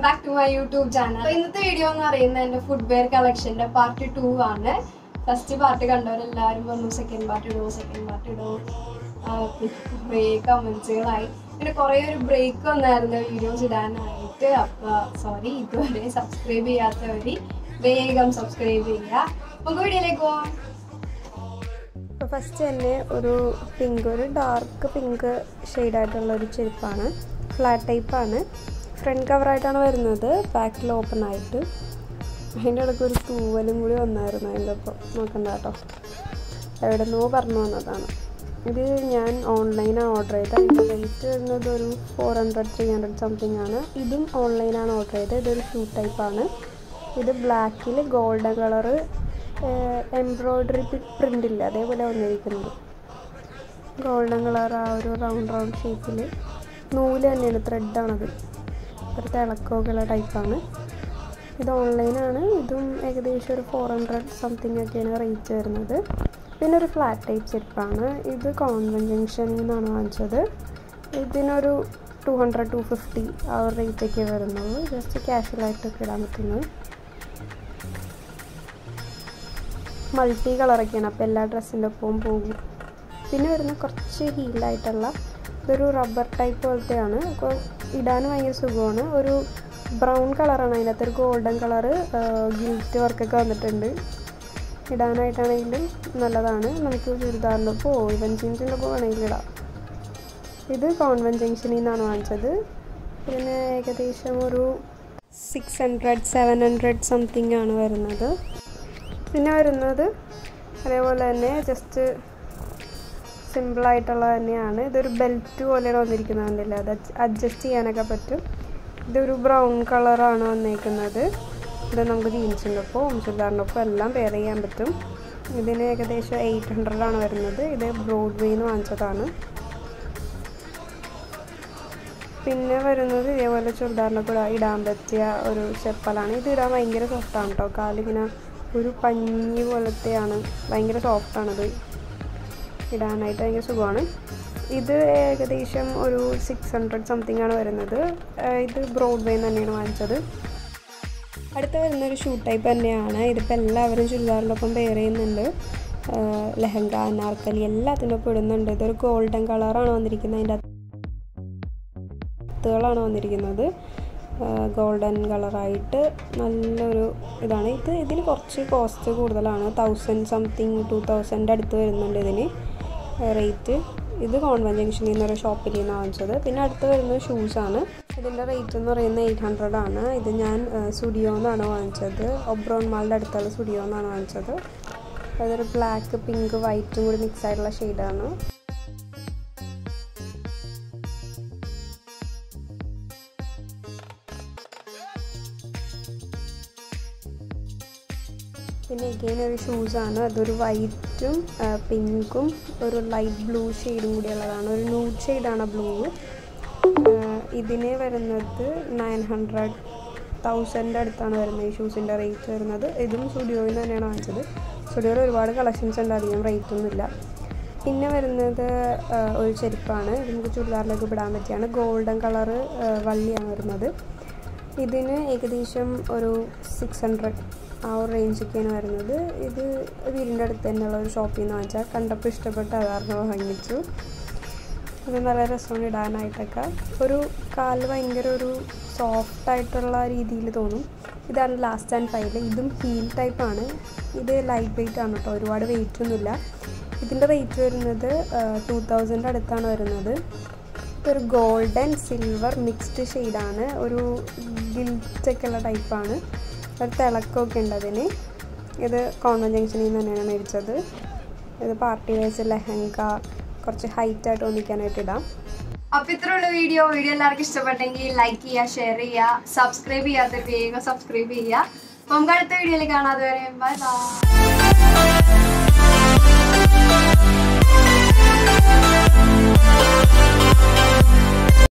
back to my YouTube channel ഇന്നത്തെ video എന്ന് പറയുന്നത് എൻ്റെ ഫുഡ് വെയർ കളക്ഷൻ്റെ പാർട്ട് ടു ആണ് ഫസ്റ്റ് പാർട്ട് കണ്ടവരെല്ലാവരും പറഞ്ഞു സെക്കൻഡ് പാർട്ട് ഇടുമോ സെക്കൻഡ് പാർട്ട് ഇടുമോ കുറേ കമൻസുകളായി പിന്നെ കുറേ ഒരു ബ്രേക്ക് വന്നായിരുന്നു വീഡിയോസ് ഇടാനായിട്ട് അപ്പോൾ സോറി ഇതുവരെ സബ്സ്ക്രൈബ് ചെയ്യാത്തവർ വേഗം സബ്സ്ക്രൈബ് ചെയ്യുക നമുക്ക് വീഡിയോയിലേക്ക് പോവാം അപ്പോൾ ഫസ്റ്റ് തന്നെ ഒരു പിങ്ക് ഒരു ഡാർക്ക് പിങ്ക് ഷെയ്ഡായിട്ടുള്ള ഒരു ചെരുപ്പാണ് ഫ്ലാറ്റ് ടൈപ്പാണ് ഫ്രണ്ട് കവറായിട്ടാണ് വരുന്നത് ബാക്കിൽ ഓപ്പൺ ആയിട്ട് അതിൻ്റെ ഇടയ്ക്ക് ഒരു തൂവലും കൂടി വന്നായിരുന്നു അതിൻ്റെ ഒപ്പം നോക്കണ്ട കേട്ടോ എവിടെ നിന്നോ പറഞ്ഞു വന്നതാണ് ഇത് ഞാൻ ഓൺലൈനാണ് ഓർഡർ ചെയ്തത് അതിൻ്റെ റേറ്റ് വരുന്നത് ഒരു four hundred three hundred something ആണ് ഇതും ഓൺലൈനാണ് ഓർഡർ ചെയ്തത് ഇതൊരു ഷൂ ടൈപ്പാണ് ഇത് ബ്ലാക്കിൽ ഗോൾഡൻ കളറ് എംബ്രോയ്ഡറി പ്രിൻ്റ് ഇല്ല അതേപോലെ വന്നിരിക്കുന്നത് ഗോൾഡൻ കളർ ആ ഒരു റൗണ്ട് റൗണ്ട് ഷേപ്പിൽ നൂല് തന്നെയാണ് ത്രെഡാണത് ഒരു തിളക്കമൊക്കെയുള്ള ടൈപ്പാണ് ഇത് ഓൺലൈനാണ് ഇതും ഏകദേശം ഒരു ഫോർ ഹൺഡ്രഡ് സംതിങ് ഒക്കെയാണ് റേറ്റ് വരുന്നത് പിന്നെ ഒരു ഫ്ലാറ്റ് ടൈപ്പ് ചെരുപ്പാണ് ഇത് കോൺവെൻറ്റ് ജംഗ്ഷനിൽ നിന്നാണ് വാങ്ങിച്ചത് ഇതിനൊരു ടു ഹൺഡ്രഡ് ടു ഫിഫ്റ്റി ആ ഒരു റേറ്റൊക്കെ വരുന്നുള്ളൂ ജസ്റ്റ് ക്യാഷ്വലായിട്ടൊക്കെ ഇടാൻ പറ്റുന്നത് മൾട്ടി കളറൊക്കെയാണ് അപ്പോൾ എല്ലാ ഡ്രസ്സിൻ്റെ ഒപ്പവും പോകും പിന്നെ വരുന്ന കുറച്ച് ഹീലായിട്ടുള്ള ഇതൊരു റബ്ബർ ടൈപ്പ് പോലത്തെയാണ് അപ്പോൾ ഇടാൻ ഭയങ്കര സുഖമാണ് ഒരു ബ്രൗൺ കളറാണ് അതിനകത്ത് ഒരു ഗോൾഡൻ കളറ് ഗിൽറ്റ് വർക്കൊക്കെ വന്നിട്ടുണ്ട് ഇടാനായിട്ടാണെങ്കിലും നല്ലതാണ് നമുക്ക് ചുരിദാറിൻ്റെ ഒപ്പോ ഇവൻ ജീൻസിൻ്റെ ഒപ്പം വേണമെങ്കിൽ ഇടാം ഇത് കോൺവെൻറ്റ് ജംഗ്ഷനിൽ നിന്നാണ് വാങ്ങിച്ചത് ഇതിന് ഏകദേശം ഒരു six hundred seven hundred something ആണ് വരുന്നത് പിന്നെ വരുന്നത് അതേപോലെ തന്നെ ജസ്റ്റ് സിമ്പിളായിട്ടുള്ള തന്നെയാണ് ഇതൊരു ബെൽറ്റ് പോലെയാണ് വന്നിരിക്കുന്നത് കണ്ടില്ല അത് അഡ്ജസ്റ്റ് ചെയ്യാനൊക്കെ പറ്റും ഇതൊരു ബ്രൗൺ കളറാണ് വന്നേക്കുന്നത് ഇത് നമുക്ക് ജീൻസിൻ്റെ ഒപ്പം ചുരിദാറിൻ്റെ ഒപ്പം എല്ലാം പെയർ ചെയ്യാൻ പറ്റും ഇതിന് ഏകദേശം എയ്റ്റ് ഹൺഡ്രഡ് ആണ് വരുന്നത് ഇത് ബ്രോഡ്വേയിൽ നിന്ന് വാങ്ങിച്ചതാണ് പിന്നെ വരുന്നത് ഇതേപോലെ ചുരിദാറിൻ്റെ കൂടെ ഇടാൻ പറ്റിയ ഒരു ചെപ്പലാണ് ഇത് ഇടാൻ ഭയങ്കര സോഫ്റ്റാണ് കേട്ടോ കാലിങ്ങനെ ഒരു പഞ്ഞി പോലത്തെയാണ് ഭയങ്കര സോഫ്റ്റാണത് ഇടാനായിട്ട് ഭയങ്കര സുഖമാണ് ഇത് ഏകദേശം ഒരു സിക്സ് ഹൺഡ്രഡ് സംതിങ് ആണ് വരുന്നത് ഇത് ബ്രോഡ്വേ തന്നെയാണ് വാങ്ങിച്ചത് അടുത്ത വരുന്നൊരു ഷൂ ടൈപ്പ് തന്നെയാണ് ഇതിപ്പോൾ എല്ലാവരും ചുരിദാറിനൊപ്പം പെയർ ചെയ്യുന്നുണ്ട് ലെഹങ്ക അനാർക്കലി എല്ലാത്തിൻ്റെ ഒപ്പം ഇടുന്നുണ്ട് ഇതൊരു ഗോൾഡൻ കളറാണ് വന്നിരിക്കുന്നത് അതിൻ്റെ അത്തുകളാണ് വന്നിരിക്കുന്നത് ഗോൾഡൻ കളറായിട്ട് നല്ലൊരു ഇതാണ് ഇത് ഇതിന് കുറച്ച് കോസ്റ്റ് കൂടുതലാണ് തൗസൻഡ് സംതിങ് ടു തൗസൻഡ് അടുത്ത് വരുന്നുണ്ട് ഇതിന് റേറ്റ് ഇത് കോൺവെൻറ്റ് ജംഗ്ഷനിൽ നിന്നൊരു ഷോപ്പിൽ നിന്ന് വാങ്ങിച്ചത് പിന്നെ അടുത്ത് വരുന്നത് ഷൂസാണ് ഇതിൻ്റെ റേറ്റ് എന്ന് പറയുന്നത് എയ്റ്റ് ഹൺഡ്രഡ് ആണ് ഇത് ഞാൻ സ്റ്റുഡിയോ എന്നാണ് വാങ്ങിച്ചത് ഒബ്രോൺ മാളിൻ്റെ അടുത്തുള്ള സ്റ്റുഡിയോ എന്നാണ് വാങ്ങിച്ചത് അതൊരു ബ്ലാക്ക് പിങ്ക് വൈറ്റും കൂടി മിക്സ് ആയിട്ടുള്ള ഷെയ്ഡാണ് പിന്നെ എഗെയിൻ ഒരു ഷൂസാണ് അതൊരു വൈറ്റും പിങ്കും ഒരു ലൈറ്റ് ബ്ലൂ ഷെയ്ഡും കൂടി ഉള്ളതാണ് ഒരു ന്യൂഡ് ഷെയ്ഡാണ് ബ്ലൂ ഇതിന് വരുന്നത് നയൻ ഹൺഡ്രഡ് തൗസൻഡ് അടുത്താണ് വരുന്നത് ഈ ഷൂസിൻ്റെ റേറ്റ് വരുന്നത് ഇതും സ്റ്റുഡിയോയിൽ നിന്ന് തന്നെയാണ് വാങ്ങിച്ചത് സ്റ്റുഡിയോയിൽ ഒരുപാട് കളക്ഷൻസ് ഉണ്ട് അധികം റേറ്റ് ഒന്നുമില്ല പിന്നെ വരുന്നത് ഒരു ചെരുപ്പാണ് ഇത് നമുക്ക് ചുരിദാറിലേക്ക് ഇടാൻ പറ്റിയാണ് ഗോൾഡൻ കളറ് വള്ളിയാണ് വരുന്നത് ഇതിന് ഏകദേശം ഒരു സിക്സ് ഹൺഡ്രഡ് ആ ഒരു റേഞ്ചൊക്കെയാണ് വരുന്നത് ഇത് വീടിൻ്റെ അടുത്ത് തന്നെയുള്ള ഒരു ഷോപ്പിൽ നിന്ന് വാങ്ങിച്ചാൽ കണ്ടപ്പോൾ ഇഷ്ടപ്പെട്ട് അതാറിന് വാങ്ങിച്ചു അത് നല്ല രസമാണ് ഇടാനായിട്ടൊക്കെ ഒരു കാല് ഭയങ്കര ഒരു സോഫ്റ്റ് ആയിട്ടുള്ള രീതിയിൽ തോന്നും ഇതാണ് ലാസ്റ്റ് ആൻഡ് ഫൈവ് ഇതും ഹീൽ ടൈപ്പാണ് ഇത് ലൈറ്റ് വെയിറ്റ് ആണ് കേട്ടോ ഒരുപാട് വെയിറ്റ് ഒന്നുമില്ല ഇതിൻ്റെ റേറ്റ് വരുന്നത് ടു തൗസൻഡ് അടുത്താണ് വരുന്നത് ഇതൊരു ഗോൾഡൻ സിൽവർ മിക്സ്ഡ് ഷെയ്ഡാണ് ഒരു ഗിൽറ്റൊക്കെ ഉള്ള ടൈപ്പാണ് ഒരു തിളക്കമൊക്കെ ഉണ്ട് അതിന് ഇത് കോൺവെൻറ്റ് ജംഗ്ഷനിൽ നിന്ന് തന്നെയാണ് മേടിച്ചത് ഇത് പാർട്ടി വെയർസ് ലെഹങ്ക കുറച്ച് ഹൈറ്റ് ആയിട്ട് ഒന്നിക്കാനായിട്ട് ഇടാം അപ്പൊ ഇത്രയുള്ള വീഡിയോ വീഡിയോ എല്ലാവർക്കും ഇഷ്ടപ്പെട്ടെങ്കിൽ ലൈക്ക് ചെയ്യുക ഷെയർ ചെയ്യുക സബ്സ്ക്രൈബ് ചെയ്യാത്ത വേഗം സബ്സ്ക്രൈബ് ചെയ്യുക അപ്പം നമുക്ക് അടുത്ത വീഡിയോയിൽ കാണാതെ വരെ ബൈ ബൈ